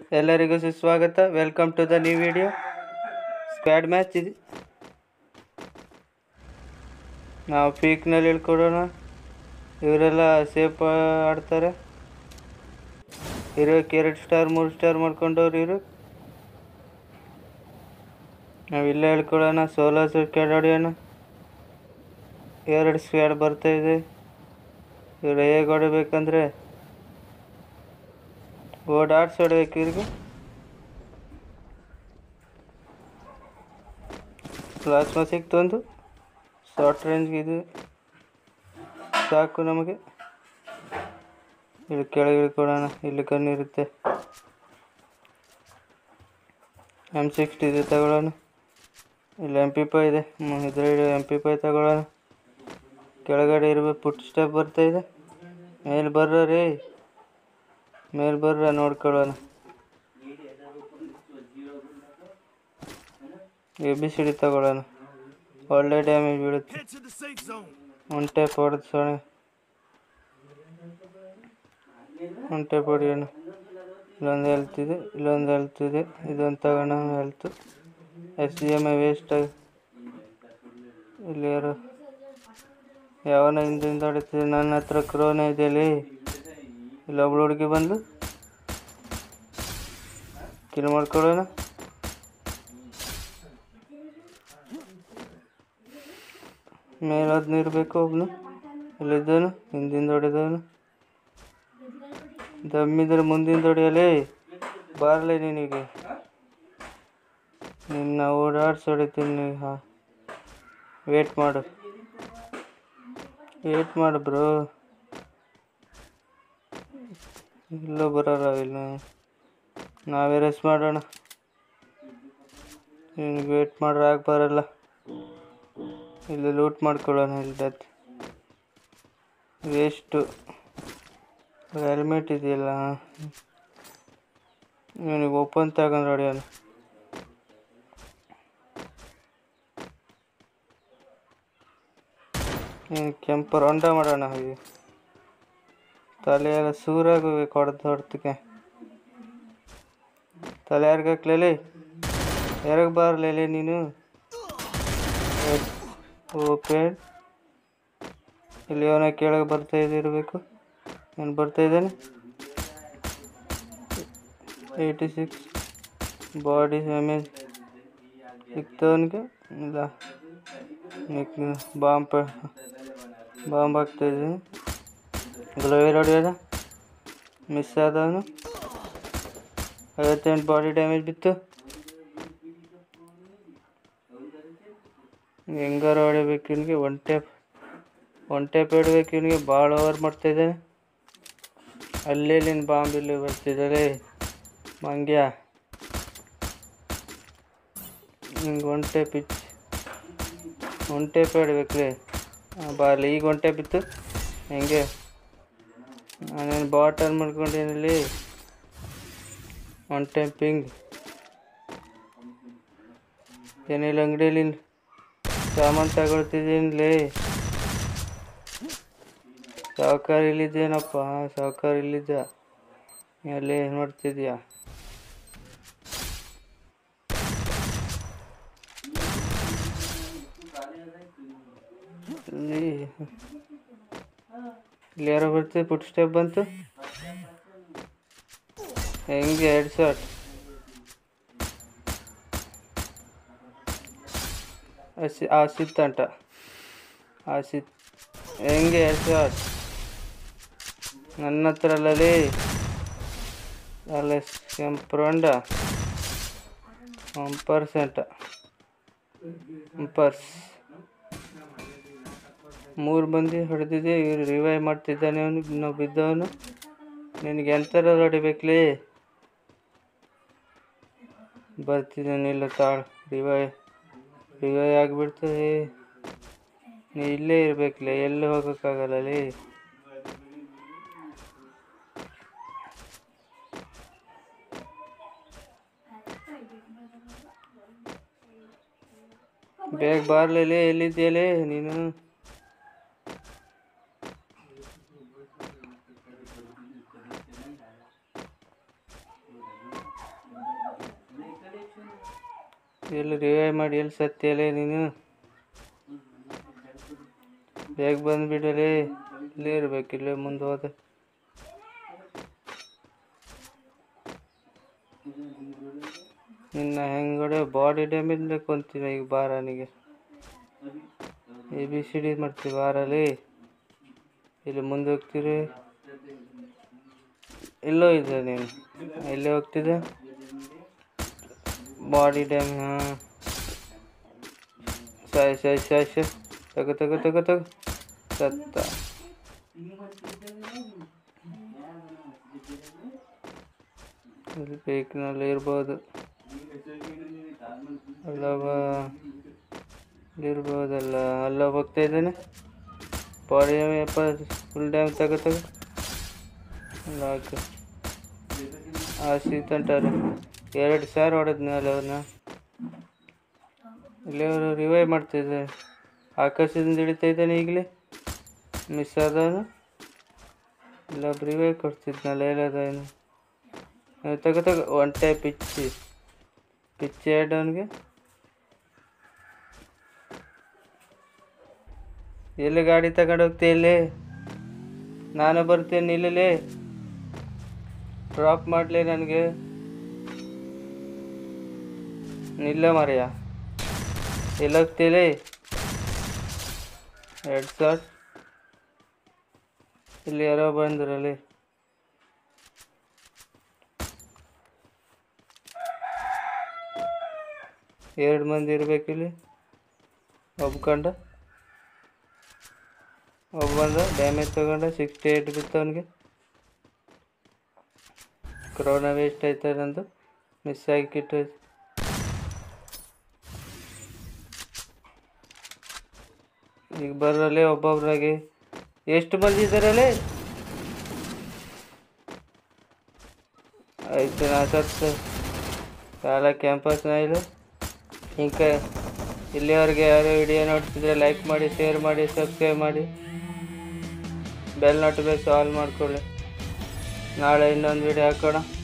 ಎಲ್ಲರಿಗೂ ಸುಸ್ವಾಗತ welcome to the new video squad match ಇದು ನಾವು ಪೀಕ್ನಲ್ಲಿ ಇಳ್ಕೊಡೋಣ ಇವರೆಲ್ಲ ಸೇಫ್ ಆಡ್ತಾರೆ ಇರೋಕ್ಕೆ ಎರಡು ಸ್ಟಾರ್ ಮೂರು ಸ್ಟಾರ್ ಮಾಡ್ಕೊಂಡವ್ರು ಇರು ನಾವು ಇಲ್ಲೇ ಹೇಳ್ಕೊಳ್ಳೋಣ ಸೋಲೋ ಸ್ಕ್ವಾಡ್ ಹೊಡೆಯೋಣ ಎರಡು ಸ್ಕ್ವಾಡ್ ಬರ್ತಾ ಇದೆ ಇವ್ರು ಹೇಗೆ ಹೊಡಿಬೇಕಂದ್ರೆ ಓಡಾಡ್ಸಿ ಹೊಡ್ಬೇಕು ಇವ್ರಿಗೆ ಪ್ಲಾಸ್ಮಾ ಸಿಕ್ತು ಒಂದು ಶಾರ್ಟ್ ರೇಂಜ್ಗೆ ಇದು ಸಾಕು ನಮಗೆ ಇಲ್ಲಿ ಕೆಳಗೆ ಇಳ್ಕೊಳ್ಳೋಣ ಇಲ್ಲಿ ಕಣ್ಣಿರುತ್ತೆ ಎಮ್ ಸಿಕ್ಸ್ಟಿ ಇದೆ ತಗೊಳ್ಳೋಣ ಇಲ್ಲಿ ಎಮ್ ಪಿ ಪೈ ಇದೆ ಇದರಲ್ಲಿ ಎಮ್ ಪಿ ಪೈ ತಗೊಳ್ಳೋಣ ಕೆಳಗಡೆ ಇರಬೇಕು ಪುಟ್ ಸ್ಟೆಪ್ ಬರ್ತಾ ಇದೆ ಮೇಲೆ ಬರ್ರ ರೀ ಮೇಲೆ ಬರ್ರ ನೋಡ್ಕೊಳ್ಳೋಣ ಎ ಬಿ ಸಿ ಡಿ ತಗೊಳ್ಳೋಣ ಒಳ್ಳೆ ಡ್ಯಾಮೇಜ್ ಬೀಳುತ್ತೆ Head to the safe zone. One tap ಹೊಡೆದು ಸೊಣೆ ಒನ್ ಟೈಪ್ ಹೊಡೆಯೋಣ ಇಲ್ಲೊಂದು ಹೆಲ್ತ್ ಇದೆ ಇಲ್ಲೊಂದು ಹೆಲ್ತ್ ಇದೆ ಇದೊಂದು ತಗೋಣ health S D M I waste ಆಗಿ ಇಲ್ಲಿ ಯಾರು ಯಾವನ ಹಿಂದಿಂದ ಹೊಡಿತಿದೆ ನನ್ನ ಹತ್ರ ಕ್ರೋನ ಇದೆಯಲ್ಲಿ ಇಲ್ಲೊಬ್ಳು ಹುಡುಗಿ ಬಂದು ಕಿಲ್ ಮಾಡ್ಕೊಳ್ಳೋಣ ಮೇಲದ್ನ ಇರಬೇಕು ಒಬ್ನು ಇಲ್ಲಿದ್ದವನು ಹಿಂದಿಂದ ಹೊಡೆದವನು ದಮ್ಮಿದ್ರೆ ಮುಂದಿಂದ ಹೊಡೆಯಲೇ ಬಾರಲೇ ನಿನಗೆ ನಿನ್ನ ಓಡಾಡ್ಸಿ ಹೊಡಿತೀನಿ ಹಾಂ ವೇಟ್ ಮಾಡು ವೇಟ್ ಮಾಡು ಬ್ರೋ ಇಲ್ಲೋ ಬರೋಲ್ಲ ಇಲ್ಲ ನಾವೇ ರೆಸ್ಟ್ ಮಾಡೋಣ ನಿನಗೆ ವೇಟ್ ಮಾಡ್ರೆ ಆಗ ಬರಲ್ಲ ಇಲ್ಲಿ ಲೂಟ್ ಮಾಡ್ಕೊಳ್ಳೋಣ ಇಲ್ಲಿ ವೇಸ್ಟು ಹೆಲ್ಮೆಟ್ ಇದೆಯಲ್ಲ ಇವನಿಗೆ ಓಪನ್ ತಗೊಂಡು ಹೊಡೆಯೋಣ ನೀನು ಕೆಂಪು ರೊಂಡ ಮಾಡೋಣ ಹಾಗೆ ತಲೆ ಎಲ್ಲ ಸೂರಾಗೋಗ್ಬೇಕು ಹೊಡೆದು ಹೊಡ್ತಕ್ಕೆ ತಲೆ ಯಾರಿಗೆ ಹಾಕ್ಲೇಲಿ ಯಾರಿಗೆ ಬಾರ್ಲೇಲಿ ನೀನು ಓಪನ್ ಇಲ್ಲಿ ಅವನ ಕೆಳಗೆ ಬರ್ತಾ ಇದಿರಬೇಕು ನಾನು ಬರ್ತಾ ಇದ್ದೇನೆ ಏಯ್ಟಿ ಸಿಕ್ಸ್ ಬಾಡಿ ಡ್ಯಾಮೇಜ್ ಸಿಕ್ತವನಿಗೆ ಇಲ್ಲ ಬಾಂಬ್ ಬಾಂಬ್ ಹಾಕ್ತಾ ಇದ್ದೀನಿ ಗ್ಲೋವೇರ್ ಹೊಡೆಯೋದ ಮಿಸ್ ಆದವನು ಐವತ್ತೆಂಟು ಬಾಡಿ ಡ್ಯಾಮೇಜ್ ಬಿತ್ತು ಹೆಂಗಾರ ಹೊಡಿಬೇಕು ಇವನಿಗೆ ಒನ್ ಟೇಪ್ ಒನ್ ಟೇಪ್ ಹೊಡ್ಬೇಕು ಇವನಿಗೆ ಭಾಳ ಓವರ್ ಮಾಡ್ತಾ ಇದ್ದಾನೆ ಅಲ್ಲೇ ನಿನ್ನ ಬಾಂಬ್ ಇಲ್ಲಿ ಬರ್ತಿದ್ದಾರೆ ಮಂಗ್ಯ ನಿಂಗೆ ಒನ್ ಟೇಪ್ ಇಚ್ ಒನ್ ಟೇಪ್ ಹೊಡ್ಬೇಕ್ರಿ ಬಾರ್ಲಿ ಈಗ ಒನ್ ಟೇಪ್ ಇತ್ತು ಹೆಂಗೆ ನಾನೇನು ಬಾಟಲ್ ಮಾಡ್ಕೊಂಡೇನಲ್ಲಿ ಒನ್ ಟೈಮ್ ಪಿಂಗ್ ಏನಿಲ್ಲ ಅಂಗಡಿಯಲ್ಲಿ ಸಾಮಾನು ತಗೊಳ್ತಿದ್ದೀನಿಲೇ ಸಾವುಕಾರ ಇಲ್ಲಿದ್ದೇನಪ್ಪ ಸಾವುಕಾರ ಇಲ್ಲಿದ್ದ ಅಲ್ಲಿ ಏನು ಮಾಡ್ತಿದ್ಯಾ ಇಲ್ಲಿ ಇಲ್ಲಿ ಯಾರೋ ಬರ್ತೀವಿ ಪುಟ್ ಸ್ಟೆಪ್ ಬಂತು ಹೆಂಗೆ ಎರಡು ಶಾಟ್ ಅಸಿ ಆಸಿತ್ ಅಂಟ ಆಸಿತ್ ಹೆಂಗೆ ಎರಡು ಶಾಟ್ ನನ್ನ ಹತ್ರ ಅಲ್ಲಲ್ಲಿ ಅಲ್ಲ ಕೆಂಪ್ರೊಂಡ ಒನ್ ಪರ್ಸೆಂಟ್ ಪರ್ಸ್ ಮೂರು ಮಂದಿ ಹೊಡೆದಿದ್ದೆ ಇವ್ರು ರಿವೈವ್ ಮಾಡ್ತಿದ್ದಾನೆ ಅವನು ನಾವು ಬಿದ್ದವನು ನಿನಗೆ ಎಂಥರ ಹೊಡಿಬೇಕ್ಲಿ ಬರ್ತಿದ್ದಾನೆ ಇಲ್ಲ ತಾಳು ರಿವೈವ್ ರಿವೈವ್ ಆಗಿಬಿಡ್ತದೆ ನೀ ಇಲ್ಲೇ ಇರ್ಬೇಕ್ಲೆ ಎಲ್ಲೂ ಹೋಗೋಕ್ಕಾಗಲ್ಲ ಲೇ ಬೇಗ ಬಾರ್ಲೇಲೇ ಎಲ್ಲಿದ್ಯಲೇ ನೀನು ಎಲ್ಲಿ ರಿವೈವ್ ಮಾಡಿ ಎಲ್ಲಿ ಸತ್ಯಲೇ ನೀನು ಬೇಗ ಬಂದ್ಬಿಡಲೇ ಇಲ್ಲೇ ಇರ್ಬೇಕು ಇಲ್ಲೇ ಮುಂದೆ ಹೋದೆ ನಿನ್ನ ಹೆಂಗಡೆ ಬಾಡಿ ಡ್ಯಾಮೇಜ್ ಕೊಂತೀನಿ ಈಗ ಬಾರನಿಗೆ ಎ ಬಿ ಸಿ ಡಿ ಮಾಡ್ತೀವಿ ಬಾರಲ್ಲಿ ಇಲ್ಲಿ ಮುಂದೆ ಹೋಗ್ತೀರಿ ಎಲ್ಲೋ ಇದೆ ನೀನು ಎಲ್ಲೇ ಹೋಗ್ತಿದ್ದೆ ಬಾಡಿ ಡ್ಯಾಮ್ ಹಾಂ ಸಾಯ್ ಸಾಯ್ ಸಾಯ್ ಸಾಯ್ ತಗೋ ತಗೋ ತಗೋ ತಗೋ ಸತ್ತ ಇಲ್ಲಿ ಬೇಕಿನಲ್ಲಿ ಇರ್ಬೋದು ಅಲ್ಲವ ಇರ್ಬೋದಲ್ಲ ಅಲ್ಲ ಹೋಗ್ತಾ ಇದ್ದಾನೆ ಬಾಡಿ ಯಪ್ಪ ಫುಲ್ ಡ್ಯಾಮ್ ತಗೋ ತಗೋ ಹಾಕು ಆ ಸೀತಂಟಾರೆ ಎರಡು ಸಾವಿರ ಹೊಡೆದ್ನಲ್ಲ ಅವ್ರನ್ನ ಇಲ್ಲಿ ಅವರು ರಿವೈವ್ ಮಾಡ್ತಿದ್ದೆ ಆಕಾಶದಿಂದ ಹಿಡಿತಾ ಇದ್ದಾನೆ ಈಗಲೇ ಮಿಸ್ ಆದವನು ಇಲ್ಲೊಬ್ಬ ರಿವೈವ್ ಕೊಡ್ತಿದ್ನಲ್ಲ ಹೇಳೋದ ಏನು ಏ, ತಗೋ ತಗೋ ಒನ್ ಟೈಪ್ ಪಿಚ್ಚಿ ಪಿಚ್ಚಿ ಆಡ್ ಅವನಿಗೆ ಎಲ್ಲಿ ಗಾಡಿ ತಗೊಂಡು ಹೋಗ್ತೀಯ ಇಲ್ಲಿ ನಾನು ಬರ್ತೀನಿ ಇಲ್ಲಿ ಡ್ರಾಪ್ ಮಾಡಲಿ ನನಗೆ ನಿಲ್ಲ ಮರೆಯ ಎಲ್ಲಿ ಹೋಗ್ತೀಲಿ ಎರಡು ಸಾವಿರ ಇಲ್ಲಿ ಯಾರೋ ಬಂದ್ರಲ್ಲಿ ಎರಡು ಮಂದಿ ಇರ್ಬೇಕಿಲ್ಲಿ ಒಬ್ಬ ಕಂಡ ಒಬ್ಬ ಬಂದ ಡ್ಯಾಮೇಜ್ ತಗೊಂಡ ಸಿಕ್ಸ್ಟಿ ಏಯ್ಟ್ ಬಿತ್ತು ಅವನಿಗೆ ಕ್ರೋನ ವೇಸ್ಟ್ ಆಯ್ತು ನಂದು ಮಿಸ್ ಆಗಿ ಕಿಟ್ಟೋಯ್ತು ಈಗ ಬರೋಲ್ಲೇ ಒಬ್ಬೊಬ್ರಾಗೆ ಎಷ್ಟು ಮಂದಿ ಇದ್ದಾರಲ್ಲಿ ಆಯ್ತು ನಾ ಸತ್ತು ಕಾಲ ಕ್ಯಾಂಪಸ್ನ ಇಲ್ಲ ಇಂಕ ಇಲ್ಲಿವರೆಗೆ ಯಾರು ವಿಡಿಯೋ ನೋಡ್ತಿದ್ರೆ ಲೈಕ್ ಮಾಡಿ ಶೇರ್ ಮಾಡಿ ಸಬ್ಸ್ಕ್ರೈಬ್ ಮಾಡಿ ಬೆಲ್ ನೋಟಿಫಿಕೇಶನ್ ಆಲ್ ಮಾಡ್ಕೊಳ್ಳಿ ನಾಳೆ ಇನ್ನೊಂದು ವಿಡಿಯೋ ಹಾಕೋಣ